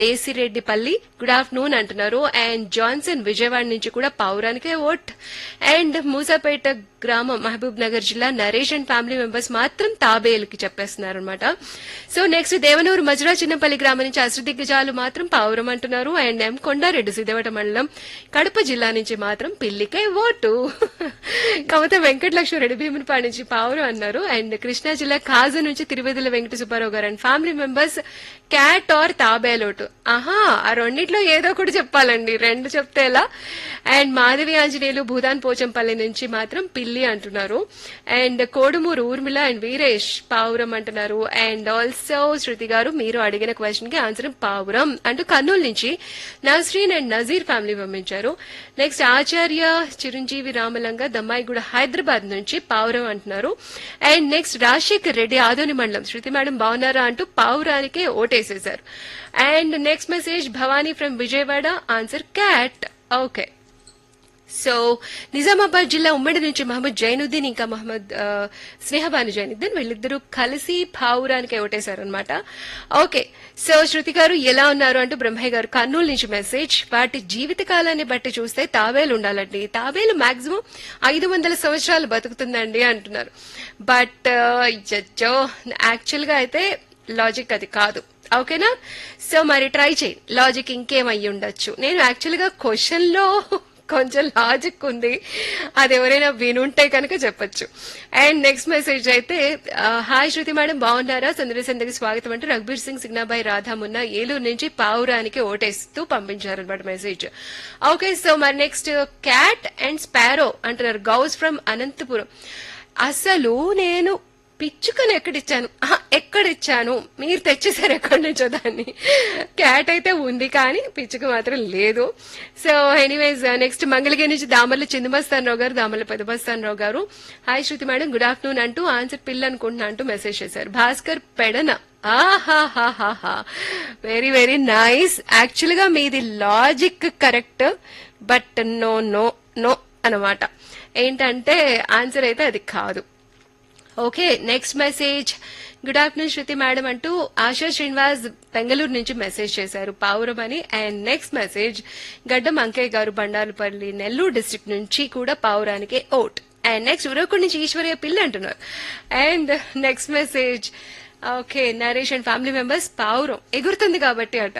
ఏసిరెడ్డిపల్లి good afternoon అంటున్నారు and Johnson Vijayawada నుంచి కూడా పౌరానికే ఓట్ అండ్ మూసాపేట గ్రామం మహబూబ్ నగర్ జిల్లా నరేష్ అండ్ ఫ్యామిలీ మెంబర్స్ మాత్రం తాబేలుకి చెప్పేస్తున్నారు అనమాట సో నెక్స్ట్ దేవనూరు మజురా చిన్నపల్లి గ్రామం నుంచి అశ్రదిగ్గజాలు మాత్రం పావురం అంటున్నారు అండ్ ఎం కొండారెడ్డి సిద్ధవట మండలం కడప జిల్లా నుంచి మాత్రం పిల్లికే ఓటు కాకపోతే వెంకటలక్ష్మిరెడ్డి భీమునిపాడు నుంచి పావురం అన్నారు అండ్ కృష్ణా జిల్లా కాజు నుంచి తిరుపతిల Venkata Subbarao garu and family members cat or తాబేలోటు ఆహా ఆ రెండిట్లో ఏదో ఒకటి చెప్పాలండి రెండు చెప్తే ఎలా అండ్ మాధవి ఆంజనేయులు భూదాన్ పోచంపల్లి నుంచి మాత్రం పిల్లి అంటున్నారు అండ్ కోడుమూరు ఊర్మిళ అండ్ వీరేష్ పావురం అంటున్నారు అండ్ ఆల్సో శృతి గారు మీరు అడిగిన క్వశ్చన్ కి ఆన్సర్ పావురం అంటూ కర్నూలు నుంచి నస్రీన్ అండ్ నజీర్ ఫ్యామిలీ పంపించారు నెక్స్ట్ ఆచార్య చిరంజీవి రామలంగా దమ్మాయిగూడ హైదరాబాద్ నుంచి పావురం అంటున్నారు అండ్ నెక్స్ట్ రాజశేఖర్ రెడ్డి ఆదోని మండలం శృతి మేడం బాగున్నారా అంటూ పావురానికే ఓటేసేశారు and next message Bhavani from Vijayawada answer cat okay so Nizamabad జిల్లా ఉమ్మడి నుంచి మహమ్మద్ జైనుద్దీన్ ఇంకా మహమ్మద్ ఆ, స్నేహబాను జైనుద్దీన్ వీళ్ళిద్దరూ కలిసి పావురానికి ఓటేశారనమాట ఓకే సో శృతి గారు ఎలా ఉన్నారు అంటూ బ్రహ్మయ్య గారు కర్నూలు నుంచి మెసేజ్ వాటి జీవిత కాలాన్ని బట్టి చూస్తే తాబేలు ఉండాలండి తాబేలు మాక్సిమం ఐదు వందల సంవత్సరాలు బతుకుతుందండి అంటున్నారు బట్ జో యాక్చువల్ గా అయితే లాజిక్ అది కాదు ఓకేనా సో మరి ట్రై చేయి లాజిక్ ఇంకేమై ఉండొచ్చు నేను యాక్చువల్ గా క్వశ్చన్ లో కొంచెం లాజిక్ ఉంది అది ఎవరైనా వినుంటే కనుక చెప్పొచ్చు అండ్ నెక్స్ట్ మెసేజ్ అయితే ఆ, హాయ్ శృతి మేడం బాగున్నారా సందడి సందడికి స్వాగతం అంటూ రఘుబీర్ సింగ్ సిగ్నాబాయి రాధామున్న ఏలూరు నుంచి పావురానికి ఓటేస్తూ పంపించారనమాట మెసేజ్ ఓకే సో మరి నెక్స్ట్ క్యాట్ అండ్ స్పారో అంటున్నారు గౌస్ ఫ్రమ్ అనంతపురం అసలు నేను పిచ్చుకను ఎక్కడిచ్చాను ఆహా, ఎక్కడిచ్చాను మీరు తెచ్చేసారు ఎక్కడి నుంచో దాన్ని క్యాట్ అయితే ఉంది కానీ పిచ్చుక మాత్రం లేదు సో ఎనీవేస్ నెక్స్ట్ మంగళగిరి నుంచి దామర్ల చిందమస్తాన్ రావు గారు Damarla Pedamastan Rao garu hi Shruti madam good afternoon అంటూ ఆన్సర్ పిల్ల అనుకుంటున్నా అంటూ మెసేజ్ చేశారు భాస్కర్ పెడన ఆహాహాహాహా వెరీ వెరీ నైస్ యాక్చువల్ గా మీది logic correct but no no no అన్నమాట ఏంటంటే ఆన్సర్ అయితే అది కాదు okay next message good afternoon Shruti madam అంటూ ఆశా శ్రీనివాస్ బెంగళూరు నుంచి మెసేజ్ చేశారు పావురం అని అండ్ నెక్స్ట్ మెసేజ్ గడ్డం అంకయ్య గారు బండారుపల్లి నెల్లూరు డిస్ట్రిక్ట్ నుంచి కూడా పావురానికి ఓట్ అండ్ నెక్స్ట్ ఉరవకొండ నుంచి ఈశ్వర్య పిల్లి అంటున్నారు and next message okay Naresh and family members పావురం ఎగురుతుంది కాబట్టి అట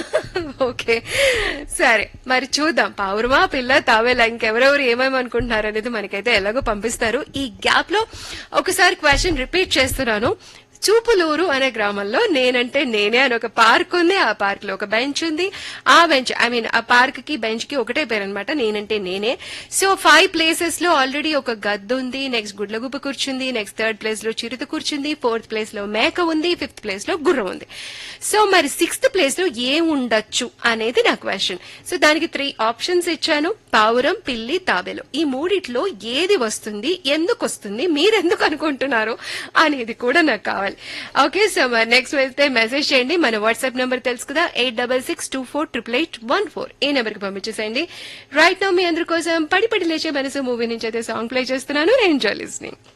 ఓకే సరే మరి చూద్దాం పావురమా పిల్ల తావేలా ఇంకెవరెవరు ఏమేమి అనుకుంటున్నారు అనేది మనకైతే ఎలాగో పంపిస్తారు ఈ గ్యాప్ లో ఒకసారి క్వశ్చన్ రిపీట్ చేస్తున్నాను చూపులూరు అనే గ్రామంలో నేనంటే నేనే అని ఒక పార్క్ ఉంది ఆ పార్క్ లో ఒక బెంచ్ ఉంది ఆ బెంచ్ ఐ మీన్ ఆ పార్క్ కి బెంచ్ కి ఒకటే పేరు అనమాట నేనంటే నేనే సో ఫైవ్ ప్లేసెస్ లో ఆల్రెడీ ఒక గద్ద ఉంది నెక్స్ట్ గుడ్లగుప్ప కూర్చుంది నెక్స్ట్ థర్డ్ ప్లేస్ లో చిరుత కూర్చుంది ఫోర్త్ ప్లేస్ లో మేక ఉంది ఫిఫ్త్ ప్లేస్ లో గుర్రం ఉంది సో మరి సిక్స్త్ ప్లేస్ లో ఏం ఉండొచ్చు అనేది నా క్వశ్చన్ సో దానికి త్రీ ఆప్షన్స్ ఇచ్చాను పావురం పిల్లి తాబేలు ఈ మూడిట్లో ఏది వస్తుంది ఎందుకు వస్తుంది మీరెందుకు అనుకుంటున్నారు అనేది కూడా నాకు కావాలి ఓకే సో మరి నెక్స్ట్ వెళ్తే మెసేజ్ చేయండి మన వాట్సాప్ నెంబర్ తెలుసు కదా eight double six two four triple eight one four ఈ నెంబర్ కి పంపించేసేయండి రైట్ నౌ మీ అందరి కోసం పడి పడి లేచే మనసు మూవీ నుంచి అయితే సాంగ్ ప్లే చేస్తున్నాను ఎంజాయ్ లిస్నింగ్